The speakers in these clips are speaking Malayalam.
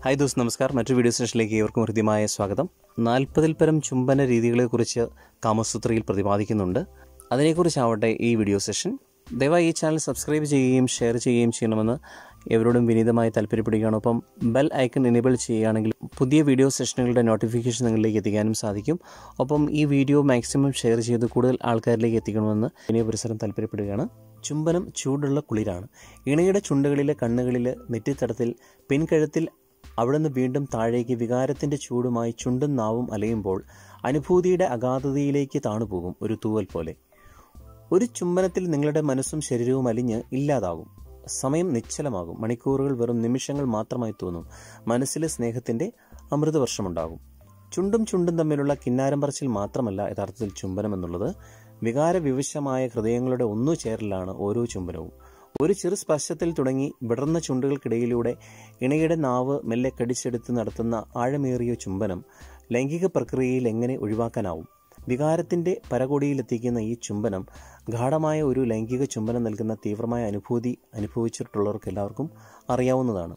ഹായ് ദോസ് നമസ്കാർ മറ്റൊരു വീഡിയോ സെഷനിലേക്ക് ഏവർക്കും ഹൃദ്യമായ സ്വാഗതം നാൽപ്പതിൽ പരം ചുംബന രീതികളെക്കുറിച്ച് കാമസൂത്രയിൽ പ്രതിപാദിക്കുന്നുണ്ട് അതിനെക്കുറിച്ചാവട്ടെ ഈ വീഡിയോ സെഷൻ ദയവായി ഈ ചാനൽ സബ്സ്ക്രൈബ് ചെയ്യുകയും ഷെയർ ചെയ്യുകയും ചെയ്യണമെന്ന് എവരോടും വിനീതമായി താല്പര്യപ്പെടുകയാണ് ഒപ്പം ബെൽ ഐക്കൺ എനേബിൾ ചെയ്യുകയാണെങ്കിൽ പുതിയ വീഡിയോ സെഷനുകളുടെ നോട്ടിഫിക്കേഷൻ നിങ്ങളിലേക്ക് എത്തിക്കാനും സാധിക്കും ഒപ്പം ഈ വീഡിയോ മാക്സിമം ഷെയർ ചെയ്ത് കൂടുതൽ ആൾക്കാരിലേക്ക് എത്തിക്കണമെന്ന് വിനയ പുരസരം താല്പര്യപ്പെടുകയാണ് ചുംബനം ചൂടുള്ള കുളിരാണ് ഇണയുടെ ചുണ്ടുകളിലെ കണ്ണുകളിൽ നെറ്റിത്തടത്തിൽ പിൻകഴുത്തിൽ അവിടുന്ന് വീണ്ടും താഴേക്ക് വികാരത്തിന്റെ ചൂടുമായി ചുണ്ടും നാവും അലയുമ്പോൾ അനുഭൂതിയുടെ അഗാധതയിലേക്ക് താണുപോകും ഒരു തൂവൽ പോലെ ഒരു ചുംബനത്തിൽ നിങ്ങളുടെ മനസ്സും ശരീരവും അലിഞ്ഞ് ഇല്ലാതാകും സമയം നിശ്ചലമാകും മണിക്കൂറുകൾ വെറും നിമിഷങ്ങൾ മാത്രമായി തോന്നും മനസ്സിലെ സ്നേഹത്തിന്റെ അമൃതവർഷമുണ്ടാകും ചുണ്ടും ചുണ്ടും തമ്മിലുള്ള കിന്നാരം പറച്ചിൽ മാത്രമല്ല യഥാർത്ഥത്തിൽ ചുംബനം എന്നുള്ളത് വികാരവിവശമായ ഹൃദയങ്ങളുടെ ഒന്നു ചേരലാണ് ഓരോ ചുംബനവും ഒരു ചെറു സ്പർശത്തിൽ തുടങ്ങി വിടർന്ന ചുണ്ടുകൾക്കിടയിലൂടെ ഇണയുടെ നാവ് മെല്ലെ കടിച്ചെടുത്ത് നടത്തുന്ന ആഴമേറിയ ചുംബനം ലൈംഗിക പ്രക്രിയയിൽ എങ്ങനെ ഒഴിവാക്കാനാവും വികാരത്തിന്റെ പരകോടിയിലെത്തിക്കുന്ന ഈ ചുംബനം ഗാഠമായ ഒരു ലൈംഗിക ചുംബനം നൽകുന്ന തീവ്രമായ അനുഭൂതി അനുഭവിച്ചിട്ടുള്ളവർക്ക് എല്ലാവർക്കും അറിയാവുന്നതാണ്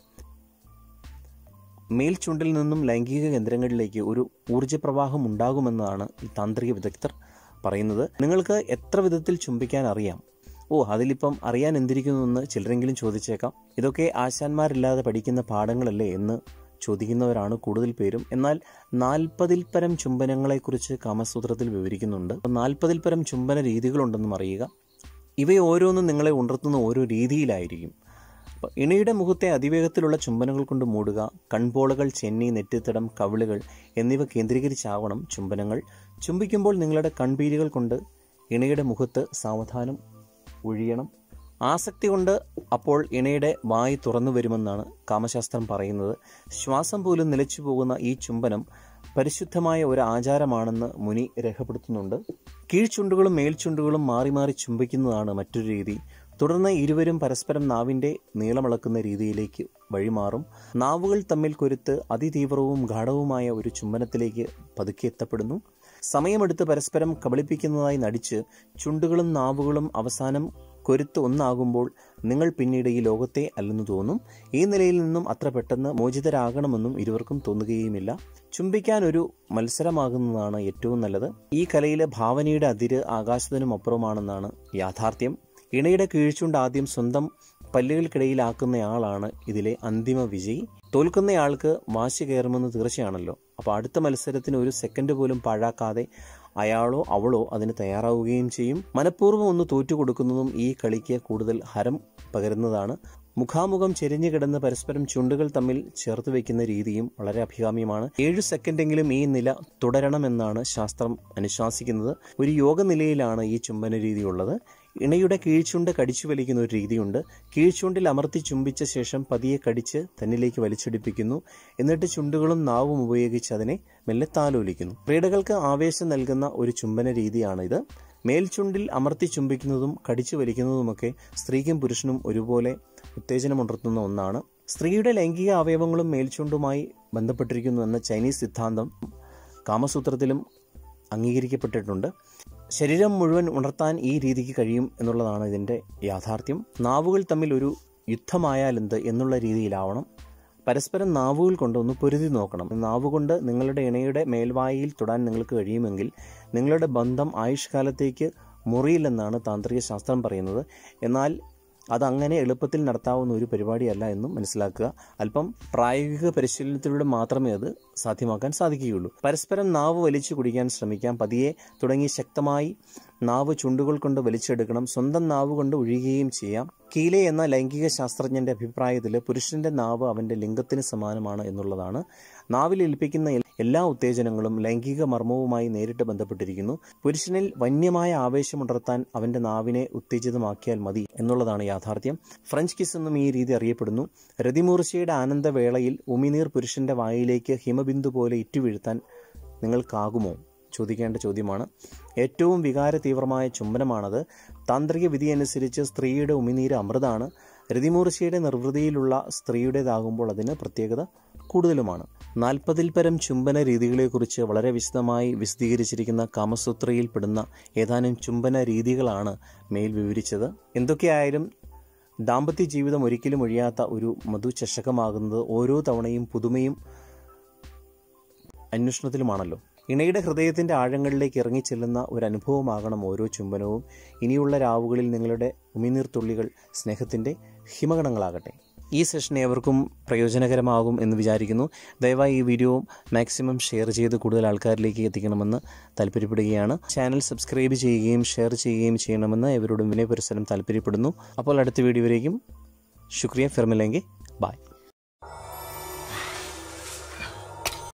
മേൽചുണ്ടിൽ നിന്നും ലൈംഗിക കേന്ദ്രങ്ങളിലേക്ക് ഒരു ഊർജ്ജപ്രവാഹം ഉണ്ടാകുമെന്നാണ് ഈ താന്ത്രിക വിദഗ്ധർ പറയുന്നത് നിങ്ങൾക്ക് എത്ര വിധത്തിൽ ചുംബിക്കാൻ അറിയാം ഓ അതിലിപ്പം അറിയാൻ എന്തിരിക്കുന്നുവെന്ന് ചിലരെങ്കിലും ചോദിച്ചേക്കാം ഇതൊക്കെ ആശാന്മാരില്ലാതെ പഠിക്കുന്ന പാഠങ്ങളല്ലേ എന്ന് ചോദിക്കുന്നവരാണ് കൂടുതൽ പേരും എന്നാൽ നാൽപ്പതിൽ പരം ചുംബനങ്ങളെക്കുറിച്ച് കാമസൂത്രത്തിൽ വിവരിക്കുന്നുണ്ട് നാൽപ്പതിൽ പരം ചുംബന രീതികളുണ്ടെന്നും അറിയുക ഇവയെ ഓരോന്നും നിങ്ങളെ ഉണർത്തുന്ന ഓരോ രീതിയിലായിരിക്കും അപ്പോൾ ഇണയുടെ മുഖത്തെ അതിവേഗത്തിലുള്ള ചുംബനങ്ങൾ കൊണ്ട് മൂടുക കൺപോളകൾ ചെന്നി നെറ്റിത്തടം കവിളുകൾ എന്നിവ കേന്ദ്രീകരിച്ചാവണം ചുംബനങ്ങൾ ചുംബിക്കുമ്പോൾ നിങ്ങളുടെ കൺപീലികൾ കൊണ്ട് ഇണയുടെ മുഖത്ത് സാവധാനം ഒഴിയണം ആസക്തി കൊണ്ട് അപ്പോൾ ഇണയുടെ വായി തുറന്നു വരുമെന്നാണ് കാമശാസ്ത്രം പറയുന്നത് ശ്വാസം പോലും നിലച്ചു പോകുന്ന ഈ ചുംബനം പരിശുദ്ധമായ ഒരു ആചാരമാണെന്ന് മുനി രേഖപ്പെടുത്തുന്നുണ്ട് കീഴ്ചുണ്ടുകളും മേൽചുണ്ടുകളും മാറി മാറി ചുംബിക്കുന്നതാണ് മറ്റൊരു രീതി തുടർന്ന് ഇരുവരും പരസ്പരം നാവിന്റെ നീളമളക്കുന്ന രീതിയിലേക്ക് വഴിമാറും നാവുകൾ തമ്മിൽ കൊരുത്ത് അതിതീവ്രവും ഗാഠവുമായ ഒരു ചുംബനത്തിലേക്ക് പതുക്കെ എത്തപ്പെടുന്നു സമയമെടുത്ത് പരസ്പരം കബളിപ്പിക്കുന്നതായി നടിച്ച് ചുണ്ടുകളും നാവുകളും അവസാനം കൊരുത്ത് ഒന്നാകുമ്പോൾ നിങ്ങൾ പിന്നീട് ഈ ലോകത്തെ അല്ലെന്ന് തോന്നും ഈ നിലയിൽ നിന്നും അത്ര പെട്ടെന്ന് മോചിതരാകണമെന്നും ഇരുവർക്കും തോന്നുകയുമില്ല ചുംബിക്കാൻ ഒരു മത്സരമാകുന്നതാണ് ഏറ്റവും നല്ലത് ഈ കലയിലെ ഭാവനയുടെ അതിര് ആകാശത്തിനും അപ്പുറമാണെന്നാണ് യാഥാർത്ഥ്യം ഇണയുടെ കീഴ്ച്ചുണ്ട് ആദ്യം സ്വന്തം പല്ലുകൾക്കിടയിലാക്കുന്നയാളാണ് ഇതിലെ അന്തിമ വിജയി തോൽക്കുന്നയാൾക്ക് വാശി കയറുമെന്ന് തീർച്ചയാണല്ലോ അപ്പോൾ അടുത്ത മത്സരത്തിന് ഒരു സെക്കൻഡ് പോലും പാഴാക്കാതെ അയാളോ അവളോ അതിന് തയ്യാറാവുകയും ചെയ്യും മനഃപൂർവ്വം ഒന്ന് തോറ്റുകൊടുക്കുന്നതും ഈ കളിക്ക് കൂടുതൽ ഹരം പകരുന്നതാണ് മുഖാമുഖം ചെരിഞ്ഞു കിടന്ന് പരസ്പരം ചുണ്ടുകൾ തമ്മിൽ ചേർത്ത് വയ്ക്കുന്ന രീതിയും വളരെ അഭികാമ്യമാണ് ഏഴു സെക്കൻഡെങ്കിലും ഈ നില തുടരണമെന്നാണ് ശാസ്ത്രം അനുശാസിക്കുന്നത് ഒരു യോഗ നിലയിലാണ് ഈ ചുംബന രീതി ഉള്ളത് ഇണയുടെ കീഴ്ചുണ്ട് കടിച്ചു വലിക്കുന്ന ഒരു രീതിയുണ്ട് കീഴ്ചുണ്ടിൽ അമർത്തി ചുംബിച്ച ശേഷം പതിയെ കടിച്ച് തന്നിലേക്ക് വലിച്ചെടുപ്പിക്കുന്നു എന്നിട്ട് ചുണ്ടുകളും നാവും ഉപയോഗിച്ച് അതിനെ മെല്ലെ താലോലിക്കുന്നു ക്രീഡകൾക്ക് ആവേശം നൽകുന്ന ഒരു ചുംബന രീതിയാണിത് മേൽചുണ്ടിൽ അമർത്തി ചുംബിക്കുന്നതും കടിച്ചു വലിക്കുന്നതുമൊക്കെ സ്ത്രീക്കും പുരുഷനും ഒരുപോലെ ഉത്തേജനമുണർത്തുന്ന ഒന്നാണ് സ്ത്രീയുടെ ലൈംഗിക അവയവങ്ങളും മേൽചുണ്ടുമായി ബന്ധപ്പെട്ടിരിക്കുന്നു എന്ന ചൈനീസ് സിദ്ധാന്തം കാമസൂത്രത്തിലും അംഗീകരിക്കപ്പെട്ടിട്ടുണ്ട് ശരീരം മുഴുവൻ ഉണർത്താൻ ഈ രീതിക്ക് കഴിയും എന്നുള്ളതാണ് ഇതിൻ്റെ യാഥാർത്ഥ്യം നാവുകൾ തമ്മിൽ ഒരു യുദ്ധമായാലെന്ത് എന്നുള്ള രീതിയിലാവണം പരസ്പരം നാവുകൾ കൊണ്ട് ഒന്ന് പൊരുതി നോക്കണം നാവുകൊണ്ട് നിങ്ങളുടെ ഇണയുടെ മേൽവായിയിൽ തൊടാൻ നിങ്ങൾക്ക് കഴിയുമെങ്കിൽ നിങ്ങളുടെ ബന്ധം ആയുഷ്കാലത്തേക്ക് മുറിയില്ലെന്നാണ് താന്ത്രിക ശാസ്ത്രം പറയുന്നത് എന്നാൽ അതങ്ങനെ എളുപ്പത്തിൽ നടത്താവുന്ന ഒരു പരിപാടിയല്ല എന്നും മനസ്സിലാക്കുക അല്പം പ്രായോഗിക പരിശീലനത്തിലൂടെ മാത്രമേ അത് സാധ്യമാക്കാൻ സാധിക്കുകയുള്ളൂ പരസ്പരം നാവ് വലിച്ചു കുടിക്കാൻ ശ്രമിക്കാം പതിയെ തുടങ്ങി ശക്തമായി നാവ് ചുണ്ടുകൾ കൊണ്ട് വലിച്ചെടുക്കണം സ്വന്തം നാവ് കൊണ്ട് ഒഴിയുകയും ചെയ്യാം കീലെ എന്ന ലൈംഗിക ശാസ്ത്രജ്ഞന്റെ അഭിപ്രായത്തിൽ പുരുഷന്റെ നാവ് അവന്റെ ലിംഗത്തിന് സമാനമാണ് എന്നുള്ളതാണ് നാവിൽ ഏൽപ്പിക്കുന്ന എല്ലാ ഉത്തേജനങ്ങളും ലൈംഗിക മർമ്മവുമായി നേരിട്ട് ബന്ധപ്പെട്ടിരിക്കുന്നു പുരുഷനിൽ വന്യമായ ആവേശമുണർത്താൻ അവന്റെ നാവിനെ ഉത്തേജിതമാക്കിയാൽ മതി എന്നുള്ളതാണ് യാഥാർത്ഥ്യം ഫ്രഞ്ച് കിസ് എന്നും ഈ രീതി അറിയപ്പെടുന്നു രതിമൂർച്ചയുടെ ആനന്ദവേളയിൽ ഉമിനീർ പുരുഷന്റെ വായിലേക്ക് ഹിമബിന്ദു പോലെ ഇറ്റുവീഴ്ത്താൻ നിങ്ങൾക്കാകുമോ ചോദിക്കേണ്ട ചോദ്യമാണ് ഏറ്റവും വികാര തീവ്രമായ ചുംബനമാണത് താന്ത്രിക വിധി അനുസരിച്ച് സ്ത്രീയുടെ ഉമിനീര് അമൃതാണ് രതിമൂർച്ചയുടെ നിർവൃതിയിലുള്ള സ്ത്രീയുടേതാകുമ്പോൾ അതിന് പ്രത്യേകത കൂടുതലുമാണ് നാൽപ്പതിൽ പരം ചുംബന രീതികളെക്കുറിച്ച് വളരെ വിശദമായി വിശദീകരിച്ചിരിക്കുന്ന കാമസൂത്രയിൽ പെടുന്ന ഏതാനും ചുംബന രീതികളാണ് മേൽ വിവരിച്ചത് എന്തൊക്കെയായാലും ദാമ്പത്യ ജീവിതം ഒരിക്കലും ഒഴിയാത്ത ഒരു മധുചഷകമാകുന്നത് ഓരോ തവണയും പുതുമയും അന്വേഷണത്തിലുമാണല്ലോ ഇണയുടെ ഹൃദയത്തിൻ്റെ ആഴങ്ങളിലേക്ക് ഇറങ്ങിച്ചെല്ലുന്ന ഒരു അനുഭവമാകണം ഓരോ ചുംബനവും ഇനിയുള്ള രാവുകളിൽ നിങ്ങളുടെ ഉമിനീർത്തുള്ളികൾ സ്നേഹത്തിൻ്റെ ഹിമഗണങ്ങളാകട്ടെ ഈ സെഷൻ ഏവർക്കും പ്രയോജനകരമാകും എന്ന് വിചാരിക്കുന്നു ദയവായി ഈ വീഡിയോ മാക്സിമം ഷെയർ ചെയ്ത് കൂടുതൽ ആൾക്കാരിലേക്ക് എത്തിക്കണമെന്ന് താല്പര്യപ്പെടുകയാണ് ചാനൽ സബ്സ്ക്രൈബ് ചെയ്യുകയും ഷെയർ ചെയ്യുകയും ചെയ്യണമെന്ന് ഇവരോടും വിനയപരിസരം താല്പര്യപ്പെടുന്നു അപ്പോൾ അടുത്ത വീഡിയോയിലേക്കും ശുക്രിയ ഫിർമിലെങ്കിൽ ബായ്